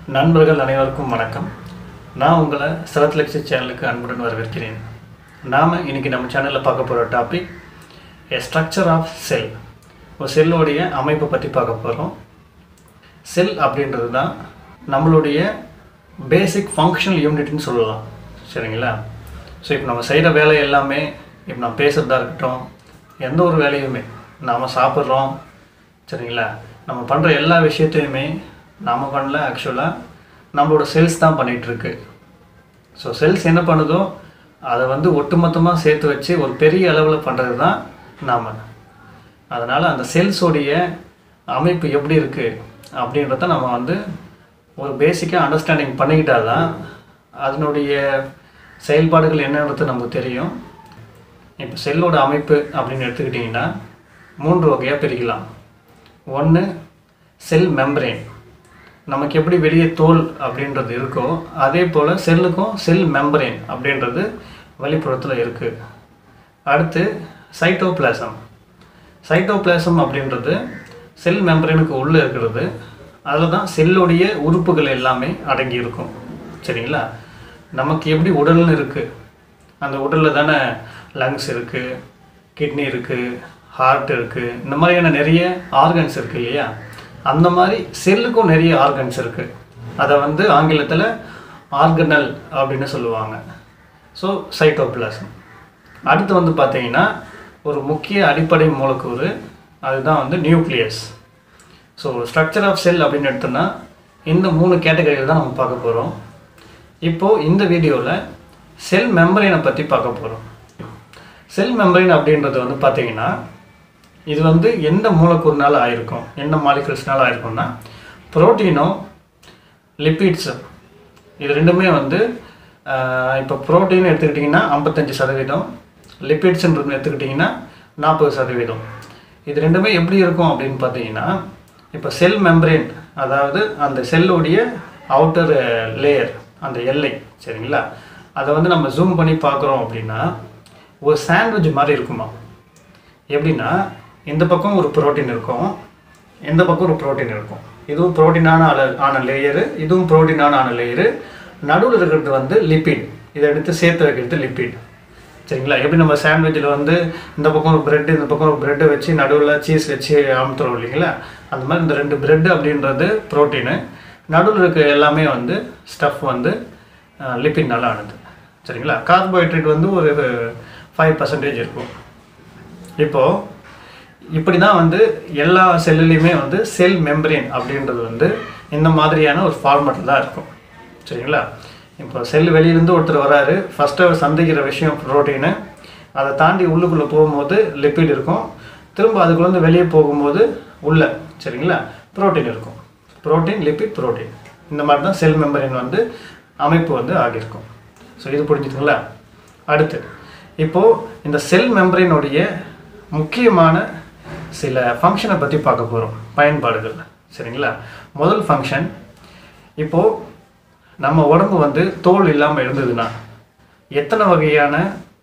நண்பர்கள் அனைவருக்கும் வணக்கம் நான் உங்களை சரத் லக்ஷி சேனலுக்கு அன்புடன் வரவேற்கிறேன் நாம் இன்னைக்கு நம்ம சேனலில் பார்க்க போகிற topic a structure of cell ஒரு செல்லோடைய அமைப்பை பற்றி பார்க்க போகிறோம் செல் அப்படின்றது தான் நம்மளுடைய பேசிக் ஃபங்க்ஷனல் யூனிட்னு சொல்லலாம் சரிங்களா ஸோ இப்போ நம்ம செய்கிற வேலை எல்லாமே இப்போ நம்ம பேசுகிறதா இருக்கட்டும் எந்த ஒரு வேலையுமே நாம் சாப்பிட்றோம் சரிங்களா நம்ம பண்ணுற எல்லா விஷயத்தையுமே நாம் பண்ணல ஆக்சுவலாக நம்மளோட செல்ஸ் தான் பண்ணிகிட்ருக்கு ஸோ செல்ஸ் என்ன பண்ணுதோ அதை வந்து ஒட்டுமொத்தமாக சேர்த்து வச்சு ஒரு பெரிய அளவில் பண்ணுறது தான் நாம் அதனால் அந்த செல்ஸோடைய அமைப்பு எப்படி இருக்குது அப்படின்றத நம்ம வந்து ஒரு பேசிக்காக அண்டர்ஸ்டாண்டிங் பண்ணிக்கிட்டால் தான் அதனுடைய செயல்பாடுகள் என்னன்றது நமக்கு தெரியும் இப்போ செல்லோட அமைப்பு அப்படின்னு எடுத்துக்கிட்டிங்கன்னா மூன்று வகையாக பிரிக்கலாம் ஒன்று செல் மெம்பரேன் நமக்கு எப்படி வெளியே தோல் அப்படின்றது இருக்கோ அதே போல் செல்லுக்கும் செல் மெம்பரேன் அப்படின்றது வெளிப்புறத்தில் இருக்குது அடுத்து சைட்டோபிளாசம் சைட்டோபிளாசம் அப்படின்றது செல் மெம்பரேனுக்கு உள்ளே இருக்கிறது அதில் தான் செல்லுடைய உறுப்புகள் எல்லாமே அடங்கி இருக்கும் சரிங்களா நமக்கு எப்படி உடல்னு இருக்குது அந்த உடலில் தானே லங்ஸ் இருக்குது கிட்னி இருக்குது ஹார்ட் இருக்குது இந்த மாதிரியான நிறைய ஆர்கன்ஸ் இருக்குது இல்லையா அந்த மாதிரி செல்லுக்கும் நிறைய ஆர்கன்ஸ் இருக்குது அதை வந்து ஆங்கிலத்தில் ஆர்கனல் அப்படின்னு சொல்லுவாங்க ஸோ சைட்டோபிளாசம் அடுத்து வந்து பார்த்தீங்கன்னா ஒரு முக்கிய அடிப்படை மூலக்கூறு அதுதான் வந்து nucleus so structure of cell அப்படின்னு எடுத்தோன்னா இந்த மூணு கேட்டகரியில் தான் நம்ம பார்க்க போகிறோம் இப்போது இந்த வீடியோவில் செல் மெம்பரைனை பற்றி பார்க்க போகிறோம் செல் மெம்பரைன் அப்படின்றது வந்து பார்த்தீங்கன்னா இது வந்து எந்த மூலக்கூறுனால ஆயிருக்கும் என்ன மாலிகுல்ஸ்னால ஆயிருக்கும்னா புரோட்டீனும் லிப்பிட்ஸும் இது ரெண்டுமே வந்து ஆஹ், இப்போ புரோட்டீன் எடுத்துக்கிட்டிங்கன்னா ஐம்பத்தஞ்சு சதவீதம் லிப்பிட்ஸ்ன்றது எடுத்துக்கிட்டிங்கன்னா நாற்பது சதவீதம் இது ரெண்டுமே எப்படி இருக்கும் அப்படின்னு பார்த்தீங்கன்னா இப்போ செல் மெம்பரேன் அதாவது அந்த செல்லுடைய அவுட்டர் லேயர் அந்த எல்லை சரிங்களா அதை வந்து நம்ம ஜூம் பண்ணி பார்க்குறோம் அப்படின்னா ஒரு சாண்ட்விச் மாதிரி இருக்குமா எப்படின்னா இந்த பக்கம் ஒரு புரோட்டீன் இருக்கும் இந்த பக்கம் ஒரு புரோட்டீன் இருக்கும் இதுவும் புரோட்டீனான ஆன ஆன லேயரு இதுவும் புரோட்டீனான ஆன லேயரு நடுவில் இருக்கிறது வந்து லிப்பிட் இதை எடுத்து சேர்த்து வைக்கிறது லிப்பிட் சரிங்களா எப்படி நம்ம சாண்ட்விச்சில் வந்து இந்த பக்கம் ஒரு பிரெட் இந்த பக்கம் ஒரு பிரெட்டை வச்சு நடுவில் சீஸ் வச்சு அமுத்துறோம் இல்லைங்களா அந்த மாதிரி இந்த ரெண்டு பிரெட் அப்படின்றது புரோட்டீனு நடுவில் இருக்க எல்லாமே வந்து ஸ்டஃப் வந்து லிப்பிட்னால ஆனது சரிங்களா கார்போஹைட்ரேட் வந்து ஒரு ஃபைவ் பர்சன்டேஜ் இருக்கும் இப்போது இப்படி தான் வந்து எல்லா செல்லுலேயுமே வந்து செல் மெம்பரேன் அப்படின்றது வந்து இந்த மாதிரியான ஒரு ஃபார்மேட்டில் தான் இருக்கும் சரிங்களா இப்போ செல் வெளியிலேருந்து ஒருத்தர் வராரு ஃபஸ்ட்டு அவர் சந்திக்கிற விஷயம் ப்ரோட்டீனு அதை தாண்டி உள்ளுக்குள்ளே போகும்போது லிப்பிட் இருக்கும் திரும்ப அதுக்குள்ளேருந்து வெளியே போகும்போது உள்ள சரிங்களா புரோட்டீன் இருக்கும் புரோட்டீன் லிப்பிட் புரோட்டீன் இந்த மாதிரி தான் செல் மெம்பரின் வந்து அமைப்பு வந்து ஆகியிருக்கும் ஸோ இது புரிஞ்சுதுங்களா அடுத்து இப்போது இந்த செல் மெம்பரினுடைய முக்கியமான சில ஃபங்க்ஷனை பற்றி பார்க்க போகிறோம் பயன்பாடுகள் சரிங்களா முதல் ஃபங்க்ஷன் இப்போது நம்ம உடம்பு வந்து தோல் இல்லாமல் இருந்ததுன்னா எத்தனை வகையான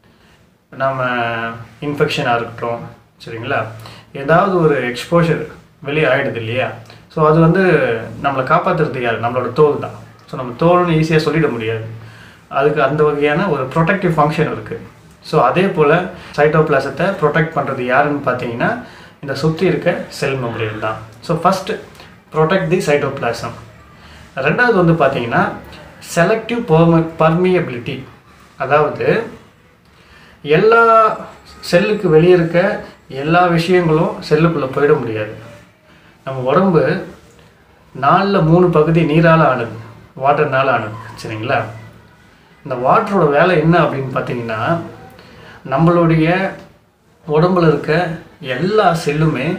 நம்ம இன்ஃபெக்ஷனாக இருக்கட்டும் சரிங்களா ஏதாவது ஒரு எக்ஸ்போஷர் வெளியே ஆகிடுது இல்லையா ஸோ அது வந்து நம்மளை காப்பாற்றுறது யார் நம்மளோட தோல் தான் ஸோ நம்ம தோல்னு ஈஸியாக சொல்லிட முடியாது அதுக்கு அந்த வகையான ஒரு ப்ரொடெக்டிவ் ஃபங்க்ஷன் இருக்குது ஸோ அதே போல் சைட்டோபிளாசத்தை ப்ரொடெக்ட் பண்ணுறது யாருன்னு பார்த்தீங்கன்னா இந்த சுற்றி இருக்க செல் மெம்பரேன் தான் so first protect the cytoplasm ரெண்டாவது வந்து பார்த்தீங்கன்னா செலக்டிவ் பர்ம பர்மியபிலிட்டி அதாவது எல்லா செல்லுக்கு வெளியே இருக்க எல்லா விஷயங்களும் செல்லுக்குள்ளே போயிட முடியாது நம்ம உடம்பு நாலில் மூணு பகுதி நீரால் ஆனது வாட்டர்னால ஆனது சரிங்களா இந்த வாட்டரோட வேலை என்ன அப்படின்னு பார்த்தீங்கன்னா நம்மளுடைய உடம்புல இருக்க எல்லா செல்லுமே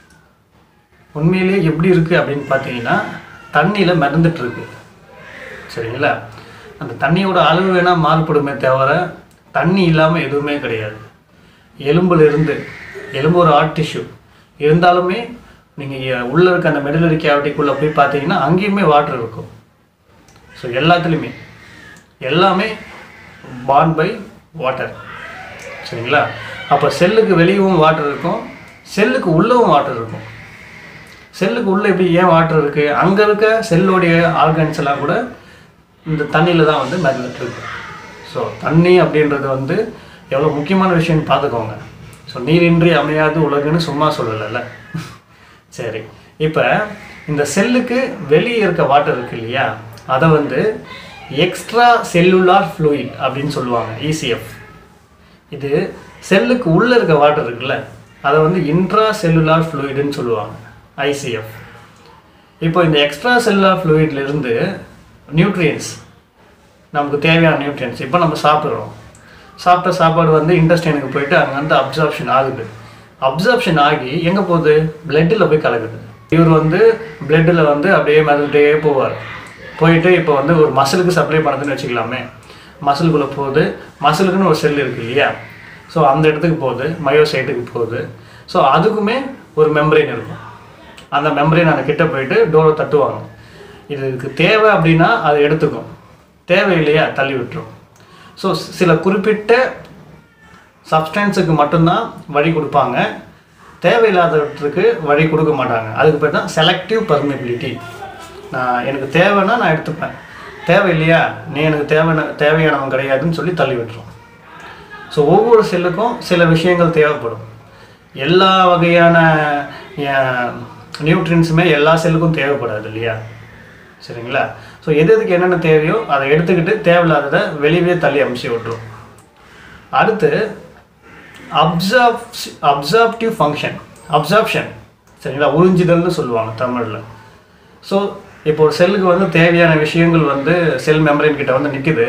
உண்மையிலேயே எப்படி இருக்குது அப்படின்னு பார்த்தீங்கன்னா தண்ணியில் மிதந்துட்டு இருக்கு சரிங்களா அந்த தண்ணியோட அளவு வேணால் மாறுபடுமே தவிர தண்ணி இல்லாமல் எதுவுமே கிடையாது எலும்புல இருந்து எலும்பு ஒரு ஆர்ட் டிஷ்யூ இருந்தாலுமே நீங்கள் உள்ளே இருக்க அந்த மெடிலரி கேவிட்டிக்குள்ளே போய் பார்த்தீங்கன்னா அங்கேயுமே வாட்டர் இருக்கும் ஸோ எல்லாத்துலேயுமே எல்லாமே பாண்ட் பை வாட்டர் சரிங்களா அப்போ செல்லுக்கு வெளியவும் வாட்டர் இருக்கும் செல்லுக்கு உள்ளவும் வாட்டர் இருக்கும் செல்லுக்கு உள்ளே எப்படி ஏன் வாட்டர் இருக்குது அங்கே இருக்க செல்லுடைய ஆர்கன்ஸ் எல்லாம் கூட இந்த தண்ணியில் தான் வந்து மிதந்துட்டு இருக்கு ஸோ தண்ணி அப்படின்றது வந்து எவ்வளோ முக்கியமான விஷயம்னு பார்த்துக்கோங்க ஸோ நீரின்றி அமையாது உலகுன்னு சும்மா சொல்லலைல்ல சரி இப்போ இந்த செல்லுக்கு வெளியே இருக்க வாட்டர் இருக்கு இல்லையா அதை வந்து எக்ஸ்ட்ரா செல்லுலார் ஃப்ளூயிட் அப்படின்னு சொல்லுவாங்க இசிஎஃப் இது செல்லுக்கு உள்ளே இருக்க வாட்டர் இருக்குல்ல அதை வந்து இன்ட்ரா செல்லுலார் ஃப்ளூயிடுன்னு சொல்லுவாங்க ஐசிஎஃப் இப்போ இந்த எக்ஸ்ட்ரா செல்லுலார் ஃப்ளூயிட்லேருந்து நியூட்ரியன்ஸ் நமக்கு தேவையான நியூட்ரியன்ஸ் இப்போ நம்ம சாப்பிட்றோம் சாப்பிட்ட சாப்பாடு வந்து இன்டெஸ்டைனுக்கு போயிட்டு அங்கே வந்து அப்சார்ப்ஷன் ஆகுது அப்சார்ப்ஷன் ஆகி எங்கே போகுது பிளட்டில் போய் கலக்குது இவர் வந்து பிளட்டில் வந்து அப்படியே மிதந்துட்டே போவார் போயிட்டு இப்போ வந்து ஒரு மசிலுக்கு சப்ளை பண்ணுதுன்னு வச்சுக்கலாமே மசிலுக்குள்ளே போகுது மசிலுக்குன்னு ஒரு செல் இருக்கு இல்லையா ஸோ அந்த இடத்துக்கு போகுது மயோசைட்டுக்கு போகுது ஸோ அதுக்குமே ஒரு மெம்பரேன் இருக்கும் அந்த மெம்பரேன் அந்த கிட்ட போயிட்டு டோரை தட்டுவாங்க இதுக்கு தேவை அப்படின்னா அதை எடுத்துக்கும் தேவை இல்லையா தள்ளி விட்டுரும் ஸோ சில குறிப்பிட்ட சப்ஸ்டன்ஸுக்கு மட்டும்தான் வழி கொடுப்பாங்க தேவையில்லாதவற்றுக்கு வழி கொடுக்க மாட்டாங்க அதுக்கு பேர் தான் செலக்டிவ் பர்மிபிலிட்டி நான் எனக்கு தேவைன்னா நான் எடுத்துப்பேன் தேவை இல்லையா நீ எனக்கு தேவை தேவையானவன் கிடையாதுன்னு சொல்லி தள்ளி விட்டுரும் ஸோ ஒவ்வொரு செல்லுக்கும் சில விஷயங்கள் தேவைப்படும் எல்லா வகையான நியூட்ரியன்ஸுமே எல்லா செல்லுக்கும் தேவைப்படாது இல்லையா சரிங்களா ஸோ எது எதுக்கு என்னென்ன தேவையோ அதை எடுத்துக்கிட்டு தேவையில்லாததை வெளியே தள்ளி அமுச்சு விட்டுரும் அடுத்து அப்சார்ப் அப்சார்ப்டிவ் ஃபங்க்ஷன் அப்சார்ப்ஷன் சரிங்களா உறிஞ்சுதல்னு சொல்லுவாங்க தமிழில் ஸோ இப்போ ஒரு செல்லுக்கு வந்து தேவையான விஷயங்கள் வந்து செல் மெம்பரேன் கிட்ட வந்து நிற்குது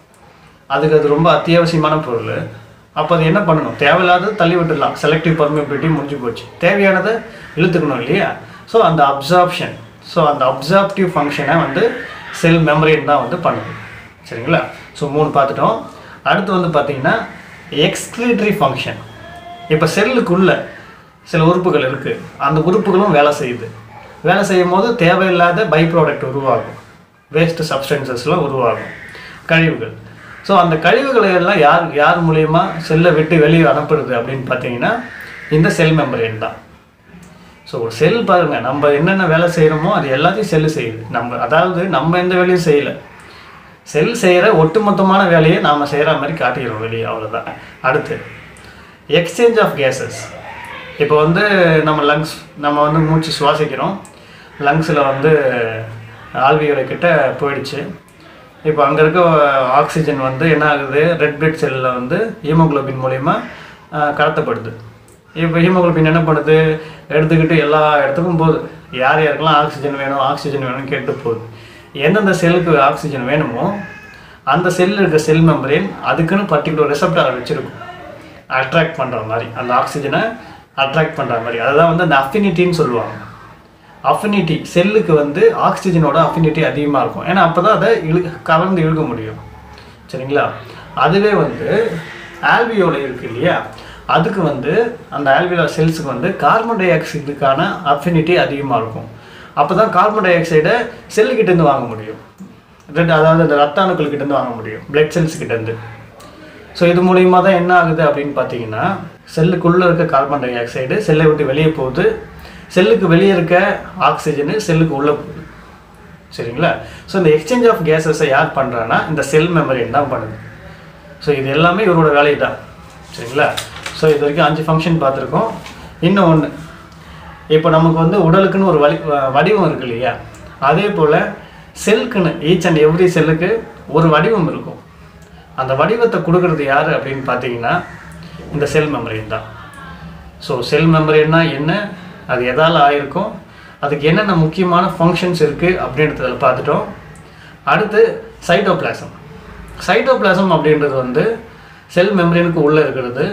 அதுக்கு அது ரொம்ப அத்தியாவசியமான பொருள் அப்போ அது என்ன பண்ணணும் தேவையில்லாதது தள்ளி விட்டுடலாம் செலக்டிவ் பர்மிபிலிட்டி முடிஞ்சு போச்சு தேவையானதை இழுத்துக்கணும் இல்லையா ஸோ அந்த அப்சார்ப்ஷன் ஸோ அந்த அப்சார்ப்டிவ் ஃபங்க்ஷனை வந்து செல் மெமரின் தான் வந்து பண்ணுது சரிங்களா ஸோ மூணு பார்த்துட்டோம் அடுத்து வந்து பார்த்தீங்கன்னா எக்ஸ்க்ரீட்டரி ஃபங்க்ஷன் இப்போ செல்லுக்குள்ள சில உறுப்புகள் இருக்குது அந்த உறுப்புகளும் வேலை செய்யுது வேலை செய்யும் போது தேவையில்லாத பை ப்ராடக்ட் உருவாகும் வேஸ்ட் சப்ஸ்டன்சஸ்லாம் உருவாகும் கழிவுகள் ஸோ அந்த கழிவுகளை எல்லாம் யார் யார் மூலயமா செல்லை விட்டு வெளியே அனுப்புறது அப்படின்னு பார்த்தீங்கன்னா இந்த செல் மெம்பரேன் தான் ஸோ ஒரு செல் பாருங்க நம்ம என்னென்ன வேலை செய்கிறோமோ அது எல்லாத்தையும் செல்லு செய்யுது நம்ம அதாவது நம்ம எந்த வேலையும் செய்யலை செல் செய்கிற ஒட்டுமொத்தமான வேலையை நாம் செய்கிற மாதிரி காட்டிக்கிறோம் வெளியே அவ்வளோதான் அடுத்து எக்ஸ்சேஞ்ச் ஆஃப் கேசஸ் இப்போ வந்து நம்ம லங்ஸ் நம்ம வந்து மூச்சு சுவாசிக்கிறோம் லங்ஸில் வந்து ஆல்வியோலை கிட்ட போயிடுச்சு இப்போ அங்கே இருக்க ஆக்சிஜன் வந்து என்ன ஆகுது ரெட் பிளட் செல்லில் வந்து ஹீமோகுளோபின் மூலயமா கடத்தப்படுது இப்போ ஹீமோகுளோபின் என்ன பண்ணுது எடுத்துக்கிட்டு எல்லா இடத்துக்கும் போகுது யார் யாருக்கெல்லாம் ஆக்சிஜன் வேணும் ஆக்சிஜன் வேணும்னு கேட்டு போகுது எந்தெந்த செல்லுக்கு ஆக்சிஜன் வேணுமோ அந்த செல்லில் இருக்க செல் மெம்பரேன் அதுக்குன்னு பர்டிகுலர் ரிசப்டார் வச்சுருக்கும் அட்ராக்ட் பண்ணுற மாதிரி அந்த ஆக்சிஜனை அட்ராக்ட் பண்ணுற மாதிரி அதுதான் வந்து அந்த அஃபினிட்டின்னு சொல்லுவாங்க அஃபினிட்டி செல்லுக்கு வந்து ஆக்சிஜனோட அஃபினிட்டி அதிகமாக இருக்கும் ஏன்னா அப்போ தான் அதை இழு கவர்ந்து இழுக்க முடியும் சரிங்களா அதுவே வந்து ஆல்வியோல இருக்கு இல்லையா அதுக்கு வந்து அந்த ஆல்வியோல செல்ஸுக்கு வந்து கார்பன் டை ஆக்சைடுக்கான அஃபினிட்டி அதிகமாக இருக்கும் அப்போ தான் கார்பன் டை ஆக்சைடை செல்லுக்கிட்டேருந்து வாங்க முடியும் ரெண்டு அதாவது அந்த ரத்த அணுக்கள்கிட்டேருந்து வாங்க முடியும் பிளட் செல்ஸ் கிட்டேருந்து ஸோ இது மூலியமா தான் என்ன ஆகுது அப்படின்னு பார்த்தீங்கன்னா செல்லுக்குள்ளே இருக்க கார்பன் டை ஆக்சைடு செல்லை விட்டு வெளியே போகுது செல்லுக்கு வெளியே இருக்க ஆக்சிஜனு செல்லுக்கு உள்ளே போகுது சரிங்களா ஸோ இந்த எக்ஸ்சேஞ்ச் ஆஃப் கேஸஸை யார் பண்ணுறான்னா இந்த செல் மெமரின் தான் பண்ணுது ஸோ இது எல்லாமே இவரோட வேலை தான் சரிங்களா ஸோ இது வரைக்கும் அஞ்சு ஃபங்க்ஷன் பார்த்துருக்கோம் இன்னும் ஒன்று இப்போ நமக்கு வந்து உடலுக்குன்னு ஒரு வலி வ- வடிவம் இருக்கு இல்லையா அதே போல் செல்க்குன்னு ஈச் அண்ட் எவ்ரி செல்லுக்கு ஒரு வடிவம் இருக்கும் அந்த வடிவத்தை கொடுக்கறது யார் அப்படின்னு பார்த்தீங்கன்னா இந்த செல் மெமரின் தான் ஸோ செல் மெமரின்னா என்ன அது எதால் ஆயிருக்கும் அதுக்கு என்னென்ன முக்கியமான ஃபங்க்ஷன்ஸ் இருக்குது அப்படின்றத பார்த்துட்டோம் அடுத்து சைட்டோபிளாசம் சைட்டோபிளாசம் அப்படின்றது வந்து செல் மெம்பரேனுக்கு உள்ளே இருக்கிறது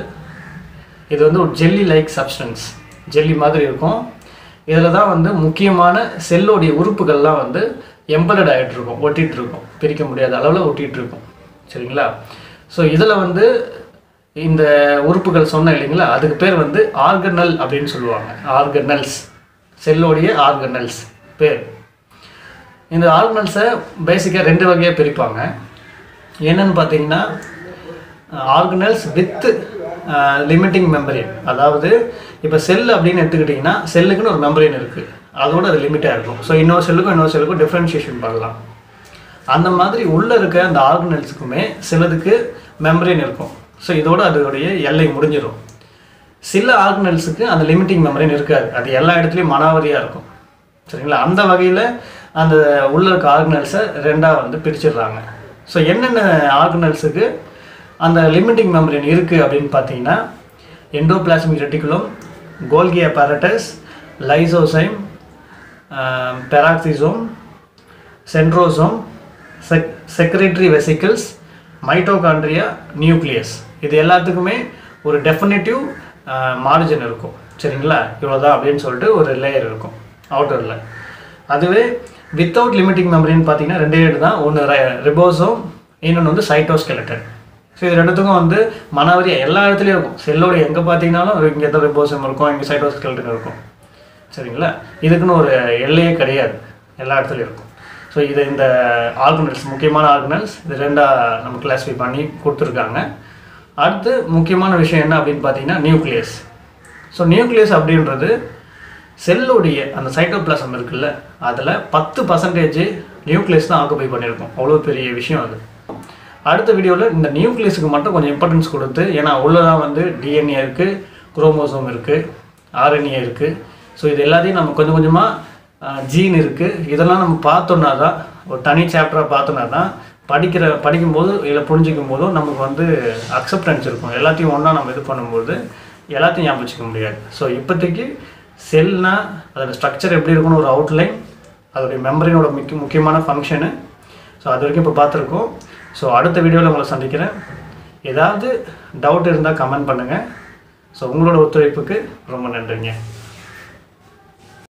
இது வந்து ஒரு ஜெல்லி லைக் சப்ஸ்டன்ஸ் ஜெல்லி மாதிரி இருக்கும் இதில் தான் வந்து முக்கியமான செல்லோடைய உறுப்புகள்லாம் வந்து எம்பலட் ஆகிட்டு இருக்கும் ஒட்டிகிட்டு இருக்கும் பிரிக்க முடியாத அளவில் ஒட்டிகிட்டு இருக்கும் சரிங்களா ஸோ இதில் வந்து இந்த உறுப்புகள் சொன்னேன் இல்லைங்களா அதுக்கு பேர் வந்து ஆர்கனல் அப்படின்னு சொல்லுவாங்க ஆர்கனல்ஸ் செல்லோடைய ஆர்கனல்ஸ் பேர் இந்த ஆர்கனல்ஸை பேசிக்காக ரெண்டு வகையாக பிரிப்பாங்க என்னன்னு பார்த்தீங்கன்னா ஆர்கனல்ஸ் வித் லிமிட்டிங் மெம்பரேன் அதாவது இப்போ செல் அப்படின்னு எடுத்துக்கிட்டிங்கன்னா செல்லுக்குன்னு ஒரு மெம்பரேன் இருக்குது அதோட அது லிமிட்டாக இருக்கும் ஸோ இன்னொரு செல்லுக்கும் இன்னொரு செல்லுக்கும் டிஃப்ரென்ஷியேஷன் பண்ணலாம் அந்த மாதிரி உள்ளே இருக்க அந்த ஆர்கனல்ஸுக்குமே சிலதுக்கு மெமரின் இருக்கும் ஸோ இதோட அதோடைய எல்லை முடிஞ்சிடும் சில ஆர்கனல்ஸுக்கு அந்த லிமிட்டிங் மெமரின் இருக்காது அது எல்லா இடத்துலையும் மனாவரியாக இருக்கும் சரிங்களா அந்த வகையில் அந்த உள்ள இருக்க ஆர்கனல்ஸை ரெண்டாக வந்து பிரிச்சிடுறாங்க ஸோ என்னென்ன ஆர்கனல்ஸுக்கு அந்த லிமிட்டிங் மெமரின் இருக்குது அப்படின்னு பார்த்தீங்கன்னா endoplasmic reticulum Golgi apparatus lysozyme peroxisome centrosome sec secretory vesicles mitochondria nucleus இது எல்லாத்துக்குமே ஒரு டெஃபினட்டிவ் மார்ஜின் இருக்கும் சரிங்களா இவ்வளோதான் அப்படின்னு சொல்லிட்டு ஒரு லேயர் இருக்கும் அவுட்டரில் அதுவே வித்தவுட் லிமிட்டிங் மெமரின்னு பார்த்தீங்கன்னா ரெண்டே ரெண்டு தான் ஒன்று ரிபோசோம் இன்னொன்று வந்து சைட்டோஸ்கெலட்டன் ஸோ இது ரெண்டுத்துக்கும் வந்து மனவரி எல்லா இடத்துலையும் இருக்கும் செல்லோட எங்கே பார்த்தீங்கன்னாலும் இங்கே தான் ரிபோசம் இருக்கும் இங்கே சைட்டோஸ்கெலட்டன் இருக்கும் சரிங்களா இதுக்குன்னு ஒரு எல்லையே கிடையாது எல்லா இடத்துலையும் இருக்கும் ஸோ இது இந்த ஆர்கனல்ஸ் முக்கியமான ஆர்கனல்ஸ் இது ரெண்டாக நம்ம கிளாஸிஃபை பண்ணி கொடுத்துருக்காங்க அடுத்து முக்கியமான விஷயம் என்ன அப்படின்னு பார்த்தீங்கன்னா நியூக்ளியஸ் ஸோ நியூக்ளியஸ் அப்படின்றது செல்லுடைய அந்த சைட்டோபிளாசம் இருக்குல்ல அதில் பத்து பர்சன்டேஜ் நியூக்ளியஸ் தான் ஆக்குபை பண்ணியிருக்கோம் அவ்வளோ பெரிய விஷயம் அது அடுத்த வீடியோவில் இந்த நியூக்ளியஸுக்கு மட்டும் கொஞ்சம் இம்பார்ட்டன்ஸ் கொடுத்து ஏன்னா உள்ளதான் வந்து டிஎன்ஏ இருக்குது குரோமோசோம் இருக்குது ஆர்என்ஏ இருக்குது ஸோ இது எல்லாத்தையும் நம்ம கொஞ்சம் கொஞ்சமாக ஜீன் இருக்குது இதெல்லாம் நம்ம பார்த்தோன்னா தான் ஒரு தனி சாப்டராக பார்த்தோன்னா தான் படிக்கிற படிக்கும்போது இல்லை புரிஞ்சிக்கும் போதும் நமக்கு வந்து அக்செப்டன்ஸ் இருக்கும் எல்லாத்தையும் ஒன்றா நம்ம இது பண்ணும்போது எல்லாத்தையும் ஞாபகம் வச்சுக்க முடியாது ஸோ இப்போதைக்கு செல்னா அதோட ஸ்ட்ரக்சர் எப்படி இருக்கும்னு ஒரு அவுட்லைன் அதோடைய மெமரினோட முக்கிய முக்கியமான ஃபங்க்ஷனு ஸோ அது வரைக்கும் இப்போ பார்த்துருக்கோம் ஸோ அடுத்த வீடியோவில் உங்களை சந்திக்கிறேன் ஏதாவது டவுட் இருந்தால் கமெண்ட் பண்ணுங்கள் ஸோ உங்களோட ஒத்துழைப்புக்கு ரொம்ப நன்றிங்க